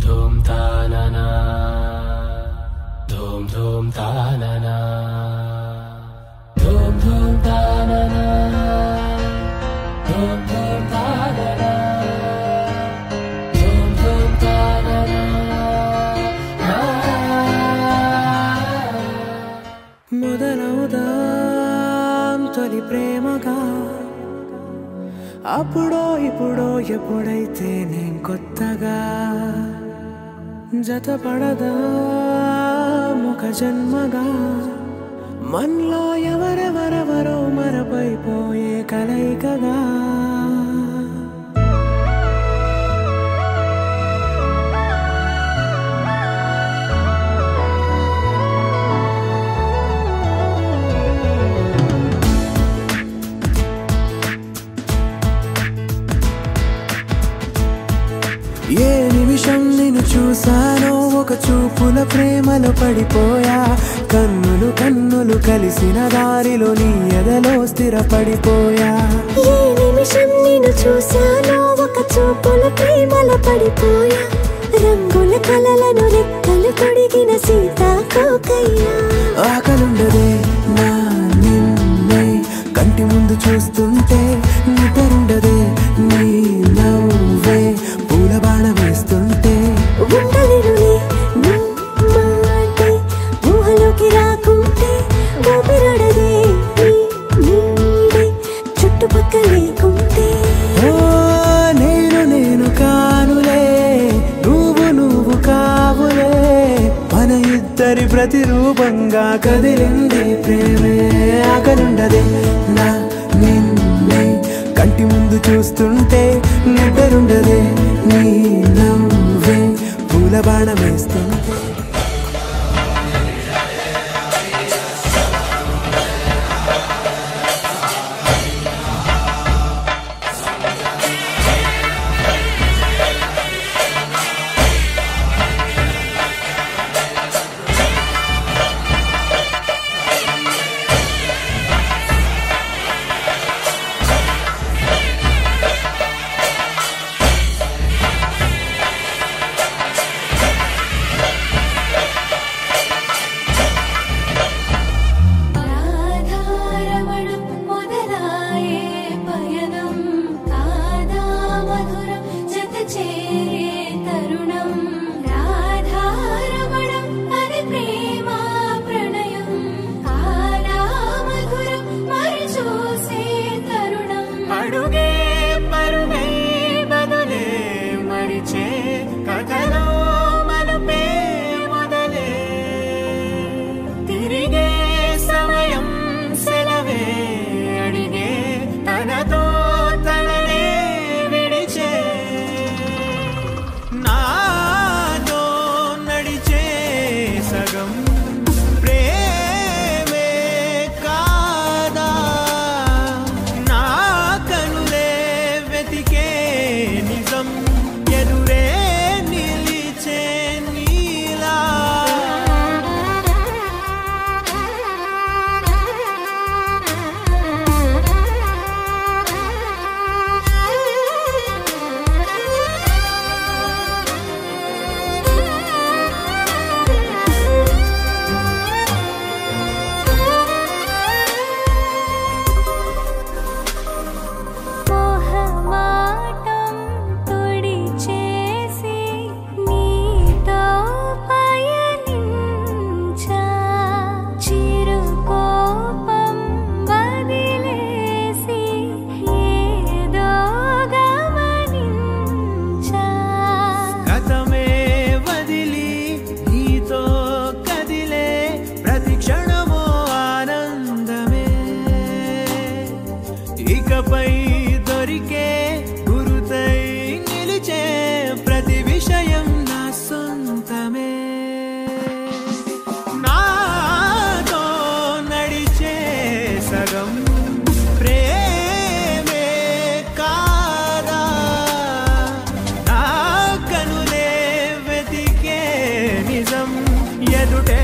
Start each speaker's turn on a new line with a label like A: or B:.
A: ధూమ్ తాననా ధూమ్ ధూమ్ తాననా ధూమ్ ధూమ్ తాననా ధూమ్ ధూమ్ తాననా ధూమ్ ధూమ్ తాననా
B: మొదలవుదాం తొలి ప్రేమగా అప్పుడో ఇప్పుడో ఎప్పుడైతే నేను కొత్తగా జతపడదా ఒక జన్మగా మనలో ఎవరెవరెవరో మరపైపోయే కలయికగా ఏ నిమిషం నేను చూసానో ఒక చూపుల ప్రేమలో పడిపోయా కన్నులు కన్నులు కలిసిన దారిలో నీ ఎదలో స్థిరపడిపోయా
C: ఏ నిమిషం నేను చూశానో ఒక చూపుల ప్రేమల పడిపోయా రంగుల కలలను రెక్కలు తొడిగిన సీతాకోకయ్యా
B: ఆకలుండదే నా నిన్నే కంటి ముందు చూస్తుంటే నిద్రుండదే నీ నవ్వే పూల బాణ వేస్తుంటే
C: ఉండలేనులే నీ మాటే ఊహలోకి రాకుంటే ఊపిరాడదే నీ నీడే చుట్టుపక్కల లేకుంటే
B: ఓ నేను నేను కానులే నువ్వు నువ్వు కావులే మన ఇద్దరి ప్రతిరూపంగా కదిలింది ప్రేమే ఆకలుండదే నా నిన్నే కంటి ముందు చూస్తుంటే నిద్రుండదే నీ నవ్వే పూల బాణం వేస్తుంటే
C: రాధారమణం మొదలాయే పయనం కాదా మధురం జత చేరే తరుణం రాధారమణం అది ప్రేమ ప్రణయం కాదా మధురం మరి చూసే తరుణం
B: అడుగే పరుగే బదులే మరిచే కథలో మలుపే మొదలే తిరిగే సమయం సెలవే అడిగే తనతో తననే విడిచే నాతో నడిచే సగం ప్రేమే కాదా నా కనులే వెతికే నిజం ఎదురే నిలిచే నీలా
C: మోహమాటం తొడి చేసి నీతో పయనించా చిరుకోపం వదిలేసి ఏదో గమనించా
B: గతమే వదిలి నీతో కదిలే ప్రతి క్షణమో ఆనందమే ఇకపై దొరికే గురుతై నిలిచే ప్రతి విషయం నా సొంతమే నాతో నడిచే సగం ప్రేమే కాదా నా కనులే వెతికే నిజం ఎదుటే